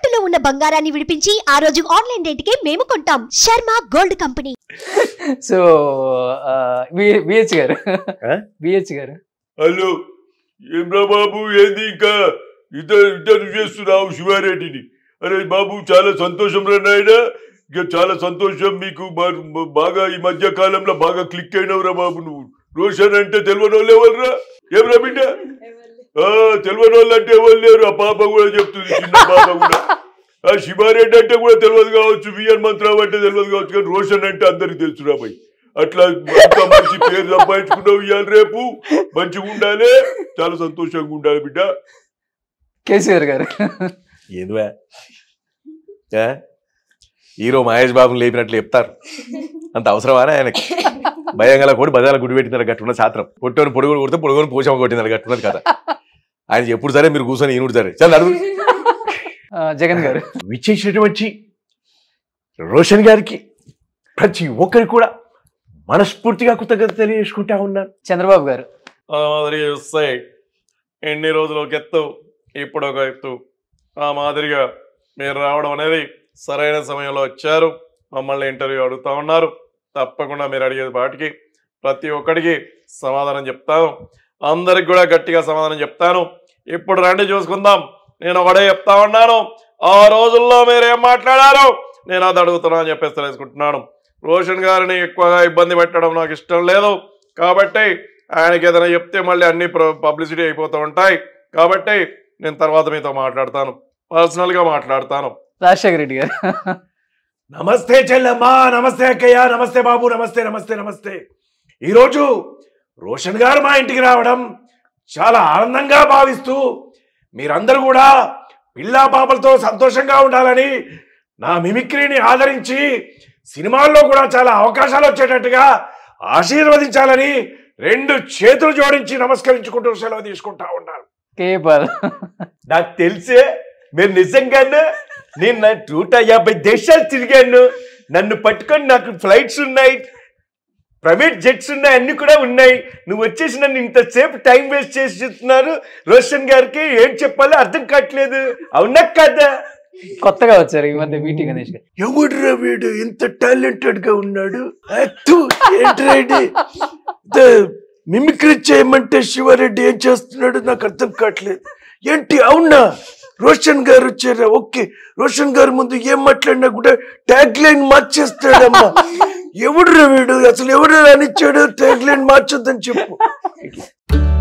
తాకట్టులో ఉన్న బంగారాన్ని విడిపించి ఆ రోజు ఆన్లైన్ రేటుకే మేము కొంటాం Sharma gold company so BH గారు ఆ? బిహెచ్ గారు హలో ఏమ్రా బాబు ఏంది ఇంకా ఇద్దరు ఇద్దరు చేస్తున్నావు శివారెడ్డిని అరే బాబు చాలా సంతోషం రా నాయన ఇక చాలా సంతోషం మీకు బా- బాగా ఈ మధ్య కాలంలో బాగా క్లిక్ అయినవురా బాబు నువ్వు రోషన్ అంటే తెలియని వాళ్ళు ఎవరురా ఏమ్రా బిడ్డ ఆ, తెలియని వాళ్ళు అంటే ఎవరు లేరు ఆ పాప కూడా చెప్తుంది చిన్న పాప కూడా ఆ శివారెడ్డి అంటే కూడా తెలియదు కావచ్చు విఎన్ మంత్రావు అంటే తెలియదు కావచ్చు కానీ రోషన్ అంటే అందరికి తెలుసురా భయ్ అట్లా అంత మంచి పేరు సంపాదించుకున్నావు ఇవాళ రేపు మంచిగా ఉండాలి చాలా సంతోషంగా ఉండాలి బిడ్డ కేసీఆర్ గారు ఏందివా ఏ? హీరో మహేష్ బాబుని లేపినట్లు చెప్తారు అంత అవసరమానే ఆయనకి భయంగల కోడి బజార్ల గుడి పెట్టినారు గట్టున్న శాస్త్రం పొట్టోని పొడుగుని కొడితే పొడుగుని పోషమ్మ కొట్టినారు గట్టున్నది కదా ఆయన ఎప్పుడు సరే మీరు కూర్చొని ఈనుడు సరే చాలా అడుగు ఆ, జగన్ గారు విచ్చేసినటువంటి రోషన్ గారికి ప్రతి ఒక్కరికి కూడా మనస్ఫూర్తిగా కృతజ్ఞత తెలియజేసుకుంటా ఉన్నాను చంద్రబాబు గారు ఆ మాదిరిగా వస్తాయి ఎన్ని రోజులు ఒక ఎత్తు ఇప్పుడు ఒక ఎత్తు ఆ మాదిరిగా మీరు రావడం అనేది సరైన సమయంలో వచ్చారు మమ్మల్ని ఇంటర్వ్యూ అడుగుతా ఉన్నారు తప్పకుండా మీరు అడిగేది వాటికి ప్రతి ఒక్కడికి సమాధానం చెప్తాను అందరికి కూడా గట్టిగా సమాధానం చెప్తాను ఇప్పుడు రండి చూసుకుందాం నేను ఒకటే చెప్తా ఉన్నాను ఆ రోజుల్లో మీరు ఏం మాట్లాడారు నేను అది అడుగుతున్నా అని చెప్పేసి తెలుసుకుంటున్నాను రోషన్ గారిని ఎక్కువగా ఇబ్బంది పెట్టడం నాకు ఇష్టం లేదు కాబట్టి ఆయనకి ఏదైనా చెప్తే మళ్ళీ అన్ని పబ్లిసిటీ అయిపోతూ ఉంటాయి కాబట్టి నేను తర్వాత మీతో మాట్లాడతాను పర్సనల్గా మాట్లాడతాను రాజశేఖర రెడ్డి గారు నమస్తే చెల్లమ్మా నమస్తే అక్కయ్య నమస్తే బాబు నమస్తే నమస్తే నమస్తే ఈరోజు రోషన్ గారు మా ఇంటికి రావడం చాలా ఆనందంగా భావిస్తూ మీరందరూ కూడా పిల్లా పాపలతో సంతోషంగా ఉండాలని నా మిమిక్రీని ఆదరించి సినిమాల్లో కూడా చాలా అవకాశాలు వచ్చేటట్టుగా ఆశీర్వదించాలని రెండు చేతులు జోడించి నమస్కరించుకుంటూ సెలవు తీసుకుంటా ఉన్నాను కేపాల్ నాకు తెలిసే మీరు నిజంగానే నేను నా నూట యాభై దేశాలు తిరిగాను నన్ను పట్టుకొని నాకు ఫ్లైట్స్ ఉన్నాయి ప్రైవేట్ జెట్స్ ఉన్నాయి అన్ని కూడా ఉన్నాయి నువ్వు వచ్చేసి నన్ను ఇంతసేపు టైం వేస్ట్ చేసి చెప్తున్నారు రోషన్ గారికి ఏం చెప్పాలో అర్థం కావట్లేదు అవునా కదా కొత్తగా వచ్చారు ఈ మధ్య మీటింగ్ గణేష్ గారు ఎవడురా వీడు ఇంత టాలెంటెడ్ గా ఉన్నాడు అత్తు, ఏంట్రా ఇది? ఇంత మిమిక్రీ చేయమంటే శివారెడ్డి ఏం చేస్తున్నాడు నాకు అర్థం కావట్లేదు ఏంటి అవునా రోషన్ గారు వచ్చారా ఓకే రోషన్ గారు ముందు ఏం మాట్లాడినా కూడా ట్యాగ్ లైన్ మార్చేస్తాడమ్మా ఎవడురా వీడు అసలు ఎవడు రానిచ్చాడు ట్యాగ్ లైన్ మార్చొద్దని చెప్పు